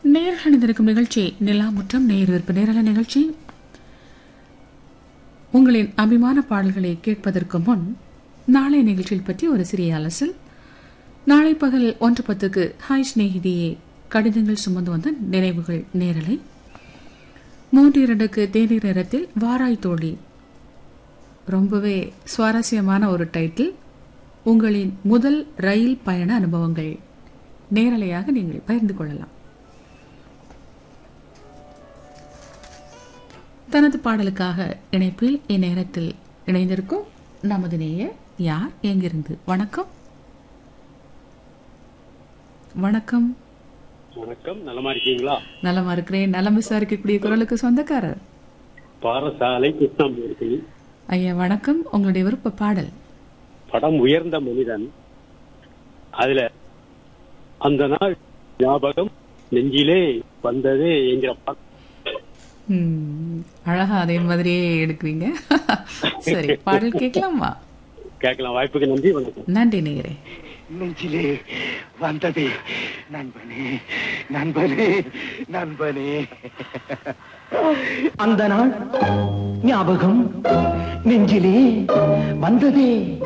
நேர்கள் அணிந்திருக்கும் நிகழ்ச்சி நிலா முற்றம் நேர் விருப்ப நேரல நிகழ்ச்சி உங்களின் அபிமான பாடல்களை கேட்பதற்கு முன் நாளை நிகழ்ச்சியில் பற்றி ஒரு சிறிய அலசல் நாளை பகல் ஒன்று பத்துக்கு ஹாய் ஸ்நேகிதியே கடிதங்கள் சுமந்து வந்த நினைவுகள் நேரலை மூன்று இரண்டுக்கு தேநீர் நேரத்தில் வாராய் தோழி ரொம்பவே சுவாரஸ்யமான ஒரு டைட்டில் உங்களின் முதல் ரயில் பயண அனுபவங்கள் நேரலையாக நீங்கள் பகிர்ந்து கொள்ளலாம் தனது பாடலுக்காக இணைப்பில் இந்நேரத்தில் இணைந்திருக்கும் நமது நேயர் யார் எங்கிருந்து வணக்கம் வணக்கம் வணக்கம் நலமா இருக்கீங்களா நலமா இருக்கிறேன் நலம் விசாரிக்கக்கூடிய குரலுக்கு சொந்தக்காரர் பாரசாலை கிருஷ்ணமூர்த்தி ஐயா வணக்கம் உங்களுடைய விருப்ப பாடல் படம் உயர்ந்த மனிதன் அதுல அந்த நாள் ஞாபகம் நெஞ்சிலே வந்தது என்கிற பாட்டு ம், அழகா அதே மாதிரியே எடுக்கிறீங்க சரி பாடல் கேட்கலாமா கேட்கலாம் வாய்ப்புக்கு நன்றி வணக்கம் நன்றி நேயரே நெஞ்சிலே வந்ததே நண்பனே நண்பனே நண்பனே அந்த நாள் ஞாபகம் நெஞ்சிலே வந்ததே